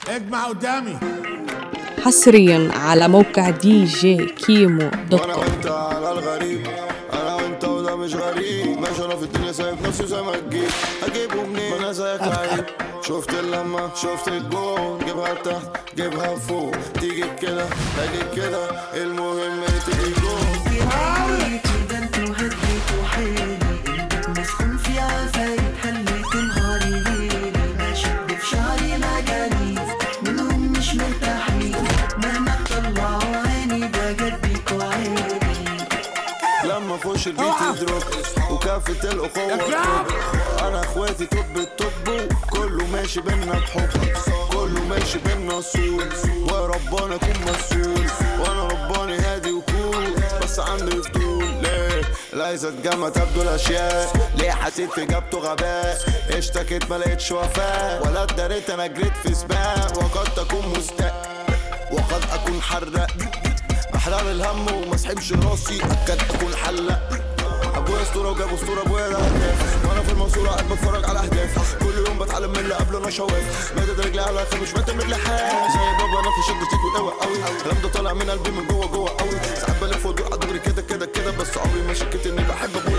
اجمع قدامي حصريا على موقع دي جي كيمو دوت وانا كوم وانت على الغريب انا وانت وده مش غريب ماشي انا في الدنيا سايب نفسي زي ما تجيب هجيبه منين ما انا زيك لعيب شفت اللمة شفت الجون جيبها تحت جيبها فوق تيجي كده هاجي كده المهم تيجي جون كده انتوا هديتوا حيلي قلبك مسكون في عفاية خليت نهاري ليلي بشد في شعري مجانيز منهم مش مرتاحين مهما تطلعوا عيني بجديكوا عيني لما اخش البيت يدرك وكافة الاخوة كرام! انا اخواتي طب الطب كله ماشي بينا بحب كله ماشي بينا اصول وربنا اكون مسؤول وانا رباني هادي وكول بس عندي فضول ليه لا عايزة اتجمع تبدو الاشياء ليه حسيت في اجابته غباء اشتكيت ما لقيتش وفاء ولا اتداريت انا جريت في سباق وقد تكون مستاء وقد اكون حراق احرار الهم وما سحبش راسي اكاد اكون حلاق ابويا اسطوره وجاب اسطوره ابويا ده هداف وانا في المنصوره قاعد بتفرج على اهداف كل يوم بتعلم من اللي قبله انا شواف مادد رجلي على الاخر مش مادد رجلي حاف زي بابا انا في شد جديد وقوي قوي الكلام ده طالع من قلبي من جوه جوه قوي ساعات بلف وادور على دغري كده كده كده بس عمري ما شكيت اني بحب ابويا